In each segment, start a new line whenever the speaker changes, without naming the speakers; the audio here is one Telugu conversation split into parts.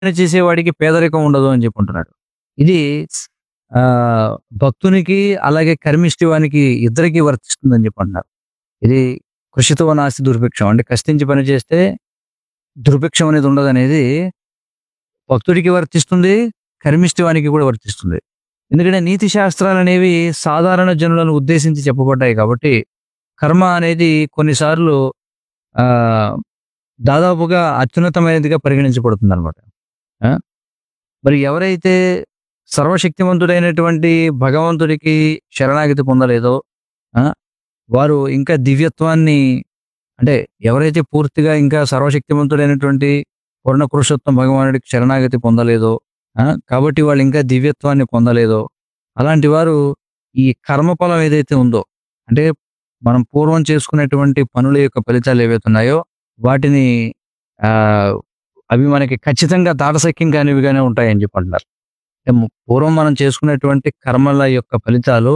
చేసేవాడికి పేదరికం ఉండదు అని చెప్పుకుంటున్నాడు ఇది ఆ భక్తునికి అలాగే కర్మిష్టి వానికి ఇద్దరికి వర్తిస్తుందని చెప్పంటున్నారు ఇది కృషితో నాస్తి దుర్భిక్షం అంటే కష్టించి పని చేస్తే దుర్భిక్షం అనేది ఉండదు అనేది భక్తుడికి వర్తిస్తుంది కర్మిష్టి వానికి కూడా వర్తిస్తుంది ఎందుకంటే నీతి శాస్త్రాలు అనేవి సాధారణ జనులను ఉద్దేశించి చెప్పబడ్డాయి కాబట్టి కర్మ అనేది కొన్నిసార్లు ఆ దాదాపుగా అత్యున్నతమైనదిగా పరిగణించబడుతుంది అనమాట మరి ఎవరైతే సర్వశక్తివంతుడైనటువంటి భగవంతుడికి శరణాగతి పొందలేదో ఆ, వారు ఇంకా దివ్యత్వాన్ని అంటే ఎవరైతే పూర్తిగా ఇంకా సర్వశక్తివంతుడైనటువంటి పూర్ణ పురుషోత్తం భగవానుడికి శరణాగతి పొందలేదో ఆ, కాబట్టి వాళ్ళు ఇంకా దివ్యత్వాన్ని పొందలేదో అలాంటి వారు ఈ కర్మఫలం ఏదైతే ఉందో అంటే మనం పూర్వం చేసుకునేటువంటి పనుల యొక్క ఫలితాలు ఏవైతే ఉన్నాయో వాటిని ఆ అవి మనకి ఖచ్చితంగా దాటసక్యం కానివిగానే ఉంటాయని చెప్పి అంటున్నారు అంటే ము- పూర్వం మనం చేసుకునేటువంటి కర్మల యొక్క ఫలితాలు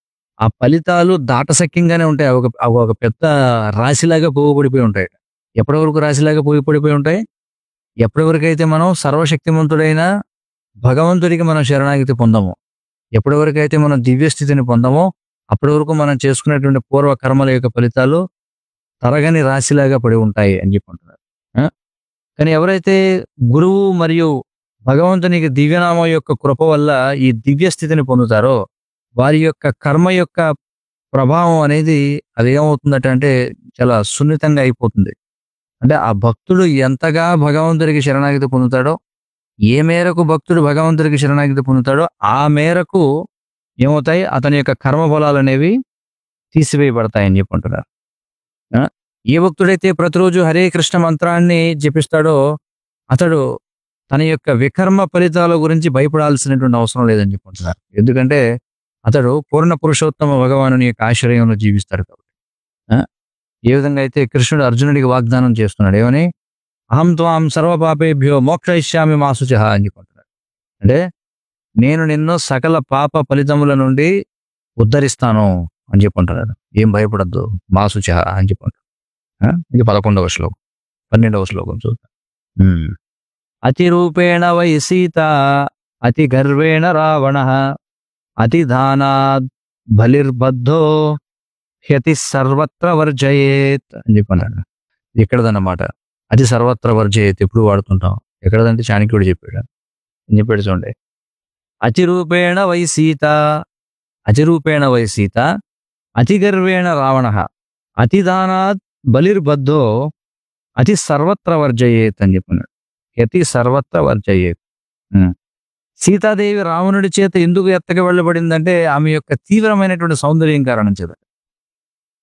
ఆ ఫలితాలు దాటసక్యంగానే ఉంటాయి అవి ఒక అవి ఒక పెద్ద రాశిలాగా పోగుపడిపోయి ఉంటాయి ఎప్పటి వరకు రాశిలాగా పోగిపడిపోయి ఉంటాయి ఎప్పటి వరకు అయితే మనం సర్వశక్తిమంతుడైన భగవంతుడికి మనం శరణాగతి పొందము ఎప్పటి వరకు అయితే మనం దివ్య స్థితిని పొందమో అప్పటి వరకు మనం చేసుకునేటువంటి పూర్వ కర్మల యొక్క ఫలితాలు తరగని రాశిలాగా పడి ఉంటాయి అని చెప్పుకుంటున్నారు ఆ? కానీ ఎవరైతే గురువు మరియు భగవంతునికి దివ్యనామం యొక్క కృప వల్ల ఈ దివ్య స్థితిని పొందుతారో వారి యొక్క కర్మ యొక్క ప్రభావం అనేది అది ఏమవుతుందట అంటే చాలా సున్నితంగా అయిపోతుంది అంటే ఆ భక్తుడు ఎంతగా భగవంతుడికి శరణాగతి పొందుతాడో ఏ మేరకు భక్తుడు భగవంతుడికి శరణాగతి పొందుతాడో ఆ మేరకు ఏమవుతాయి అతని యొక్క కర్మ ఫలాలు అనేవి తీసివేయబడతాయని చెప్పుకుంటున్నారు ఆ? ఏ భక్తుడైతే ప్రతిరోజు హరే కృష్ణ మంత్రాన్ని జపిస్తాడో అతడు తన యొక్క వికర్మ ఫలితాల గురించి భయపడాల్సినటువంటి అవసరం లేదని చెప్పుకుంటున్నారు ఎందుకంటే అతడు పూర్ణ పురుషోత్తమ భగవానుని యొక్క ఆశ్రయంలో జీవిస్తాడు కాబట్టి ఆ? ఏ విధంగా అయితే కృష్ణుడు అర్జునుడికి వాగ్దానం చేస్తున్నాడు ఏమని అహం త్వాం సర్వపాపేభ్యో మోక్ష ఇష్యామి మాసుచ అని చెప్పుకుంటున్నాడు అంటే నేను నిన్ను సకల పాప ఫలితముల నుండి ఉద్ధరిస్తాను అని చెప్పుకుంటున్నాడు ఏం భయపడద్దు మాసుచ అని చెప్పుకుంటాడు ఆ? ఇది పదకొండవ శ్లోకం పన్నెండవ శ్లోకం చూద్దాం ఉమ్. అతి రూపేణ వై సీత అతి గర్వేణ రావణ అతి దానాద్ బలిర్బద్ధో హ్యతి సర్వత్ర వర్జయేత్ అని చెప్పన్నాడు ఎక్కడదన్నమాట అది సర్వత్ర వర్జయేత్ ఎప్పుడు వాడుతుంటాం ఎక్కడదంటే చాణక్యుడు చెప్పాడు అని చెప్పాడు చూడండి అతి రూపేణ వై సీత అతి రూపేణ వై సీత అతి గర్వేణ రావణ అతి దానాత్ బలిర్బద్ధో అతి సర్వత్ర వర్జయేత్ అని చెప్పన్నాడు యతి సర్వత్ర వర్జయేత్ ఉం. సీతాదేవి రావణుడి చేత ఎందుకు ఎత్తగా వెళ్ళబడిందంటే ఆమె యొక్క తీవ్రమైనటువంటి సౌందర్యం కారణం చేత